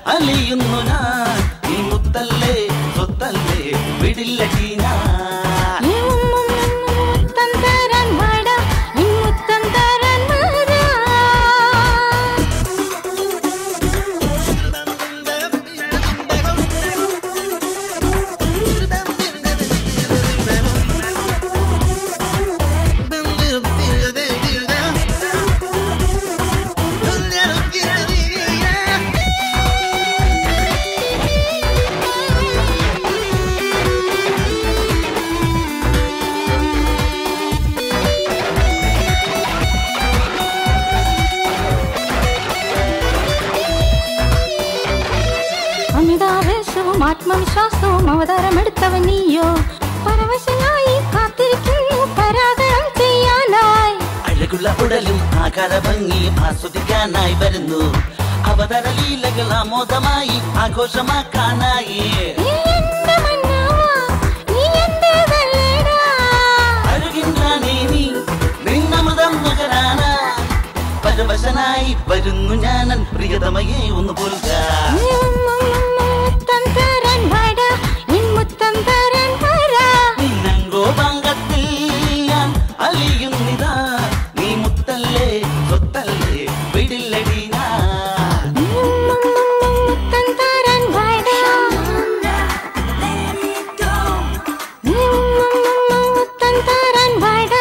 അലിയുന്നു ഞാൻ നീ മുത്തല്ലേ സ്വത്തല്ലേ വിടില്ലടി ഞാൻ മുത്തം തരാൻ വാടാ ഈ മുത്തം തരാൻ വാടാ അമിതാവേശവും ആത്മവിശ്വാസവും അവതാരമെടുത്തവൻ നീയോ പരവശനായി കാത്തിരിക്കുന്നു പരാഗണം ചെയ്യാനായി അഴകുള്ള ഉടലും ആകാര ഭംഗിയും ആസ്വദിക്കാനായി വരുന്നു അവതര ലീലകൾ ആമോദമായി ആഘോഷമാക്കാനായി നീ എന്റെ മന്നാവാ, നീ എന്റേതല്ലേടാ. അഴുകിൻറാണി നീ നിന്നമൃതം നുകരാനായി പരവശനായി വരുന്നു ഞാനൻ പ്രിയതമയെ ഒന്ന് പുൽക നീ മുത്തം തരാൻ വാടാ, ഈ മുത്തം തരാൻ വാടാ. നിന്നങ്കോ പങ്കത്തിൽ ഞാൻ അലിയുന്നിതാ നീ മുത്തല്ലേ സ്വത്തല്ലേ വിടില്ലടി ഞാൻ നീ മുത്തം തരാൻ വാടാ. നീ മുത്തം തരാൻ വാടാ.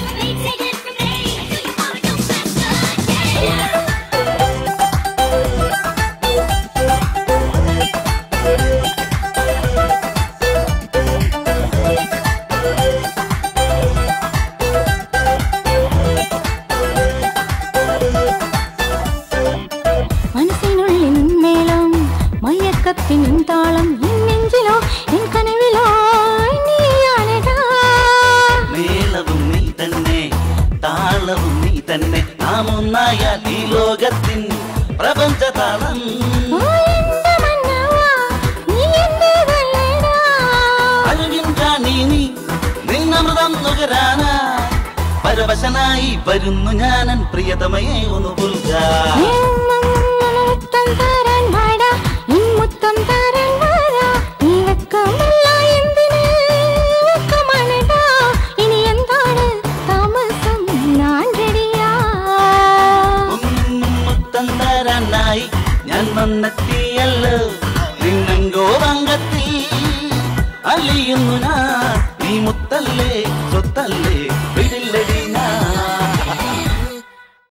മനസ്സിനുള്ളിൽ നിന്മേളം മയക്കത്തിൻ താളം എൻ നെഞ്ചിലോ എൻ കനവിലോ നീയാണെടാ മേളവും നീ തന്നെ താളവും നീ തന്നെ നാം ഒന്നായാൽ ഈ ലോകത്തിൻ പ്രപഞ്ചതാളം ഓ എന്റെ മന്നവാ നീ എന്റേതല്ലേടാ അഴുകിൻറാണി നീ നിന്നമൃതം നുകരാനായി പരവശനായി വരുന്നു ഞാനൻ പ്രിയതമയെ ഒന്ന് പുൽക നീ മുത്തം തരാൻ വാടാ ഈ മുത്തം തരാൻ വാടാ നീ വെക്കമല്ല എന്തിന് വെക്കമാണെടാ ഇനി എന്താണ് താമസം ഞാൻ റെഡിയാ മുത്തം തരാനായി ഞാൻ വന്നെത്തിയല്ലോ നിന്നങ്കോ വങ്കത്തിൽ അലിയുന്നു ഞാൻ നീ മുത്തല്ലേ സ്വത്തല്ലേ വിടില്ലടി